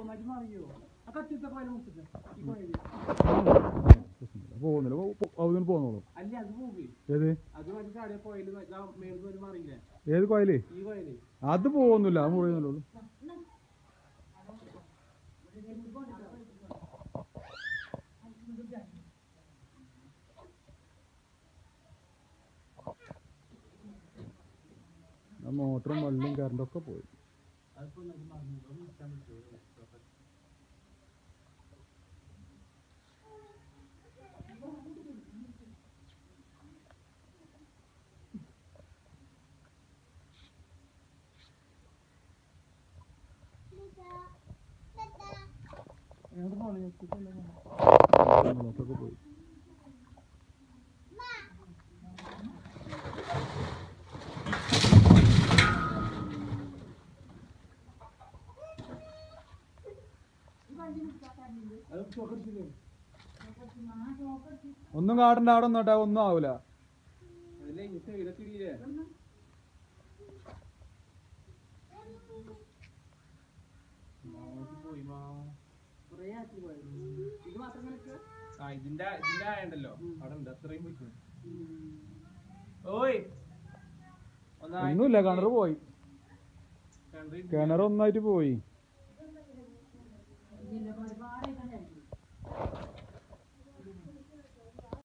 ഒന്നായിട്ട് മറിയോ ആ കത്തിത്തെ കോയില് മുട്ടിട്ട് ഈ കോയില് പോകുന്നില്ല അതിന് പോന്നോളൂ അല്ല അത് പോകേ ഏത് അത് മറ്റേ ചാടിയ കോയില് മേളിൽ ഒരു മറിയില്ലേ ഏത് കോയില് ഈ കോയില് അത് പോകുന്നില്ല അത് മുറിയുന്നുള്ളൂ ആ മോട്ടറും വെള്ളവും കറണ്ടും ഒക്കെ പോയി അതിപ്പോ ഒന്നായിട്ട് മറിഞ്ഞു ഒന്ന് നിൽക്കാൻ പറ്റുമോ എങ്ങോട്ട് പോണേ വെള്ളമൊക്കെ പോയി അത് ചോക്കടിച്ചില്ലേ ഒന്നും കാട്ടണ്ട അവിടെ നിന്നോട്ടെ ഒന്നും ആവൂല അതല്ലേ ഇനി സൈഡൊക്കെ ഇടിയില്ലേ മാവോട്ട് പോയി മാ കുറേ ആറ്റി പോയത് ഇത് മാത്രം നിനക്ക് ആ ഇതിന്റെ ഇതിന്റെ ആയണ്ടല്ലോ അവിടെ ഉണ്ട് അത്രയും പോയിക്കോ ഓയ് ഒന്നുമില്ല കിണറ് പോയി കിണറ് കിണർ ഒന്നായിട്ട് പോയി ഇതിന്റെ ഒരുപാട് ഇങ്ങനെ